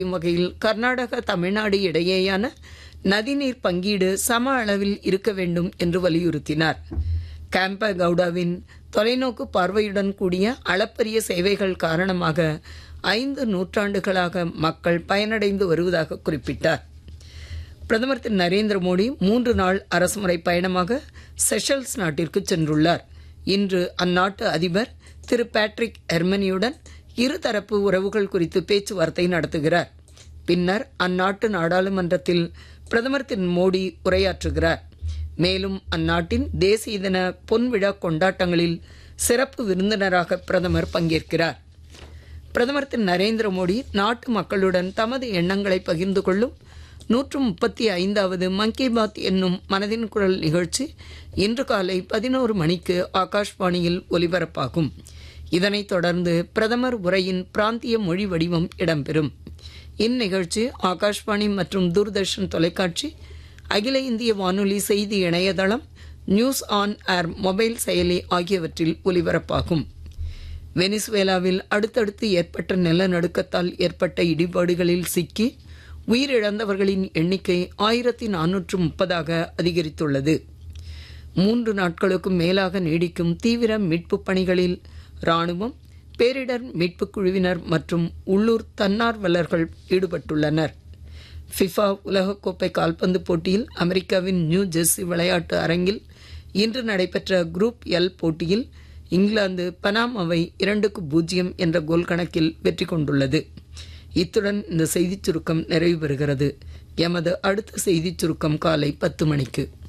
வகையில் கர்நாடக தமிழ்நாடு இடையேயான நதிநீர் பங்கீடு சம அளவில் இருக்க வேண்டும் என்று வலியுறுத்தினார் கேம்ப கவுடாவின் தொலைநோக்கு பார்வையுடன் கூடிய அளப்பரிய சேவைகள் காரணமாக ஐந்து நூற்றாண்டுகளாக மக்கள் பயனடைந்து வருவதாக குறிப்பிட்டார் பிரதமர் திரு நரேந்திர மோடி மூன்று நாள் அரசுமுறை பயணமாக செஷல்ஸ் நாட்டிற்கு சென்றுள்ளார் இன்று அந்நாட்டு அதிபர் திரு பேட்ரிக் எர்மனியுடன் இருதரப்பு உறவுகள் குறித்து பேச்சுவார்த்தை நடத்துகிறார் பின்னர் அந்நாட்டு நாடாளுமன்றத்தில் பிரதமர் திரு மோடி உரையாற்றுகிறார் மேலும் அந்நாட்டின் தேசிய தின பொன்விழா கொண்டாட்டங்களில் சிறப்பு விருந்தினராக பிரதமர் பங்கேற்கிறார் பிரதமர் திரு நரேந்திர மோடி நாட்டு மக்களுடன் தமது எண்ணங்களை பகிர்ந்து கொள்ளும் நூற்று முப்பத்தி ஐந்தாவது மன் கி பாத் என்னும் மனதின் குரல் நிகழ்ச்சி இன்று காலை பதினோரு மணிக்கு ஆகாஷ்வாணியில் ஒலிபரப்பாகும் இதனைத் தொடர்ந்து பிரதமர் உரையின் பிராந்திய மொழி வடிவம் இடம்பெறும் இந்நிகழ்ச்சி ஆகாஷ்வாணி மற்றும் தூர்தர்ஷன் தொலைக்காட்சி அகில இந்திய வானொலி செய்தி இணையதளம் நியூஸ் ஆன் ஏர் மொபைல் செயலி ஆகியவற்றில் ஒலிபரப்பாகும் வெனிசுவேலாவில் அடுத்தடுத்து ஏற்பட்ட நிலநடுக்கத்தால் ஏற்பட்ட இடிபாடுகளில் சிக்கி உயிரிழந்தவர்களின் எண்ணிக்கை ஆயிரத்தி நானூற்று முப்பதாக அதிகரித்துள்ளது மூன்று நாட்களுக்கும் மேலாக நீடிக்கும் தீவிர மீட்புப் பணிகளில் இராணுவம் பேரிடர் மீட்புக் குழுவினர் மற்றும் உள்ளூர் தன்னார்வலர்கள் ஈடுபட்டுள்ளனர் ஃபிஃபா உலகக்கோப்பை கால்பந்து போட்டியில் அமெரிக்காவின் நியூ ஜெர்சி விளையாட்டு அரங்கில் இன்று நடைபெற்ற குரூப் எல் போட்டியில் இங்கிலாந்து பனாமாவை இரண்டுக்கு பூஜ்ஜியம் என்ற கோல் கணக்கில் வெற்றி கொண்டுள்ளது இத்துடன் இந்த செய்திச் சுருக்கம் நிறைவு பெறுகிறது எமது அடுத்த செய்திச் சுருக்கம் காலை பத்து மணிக்கு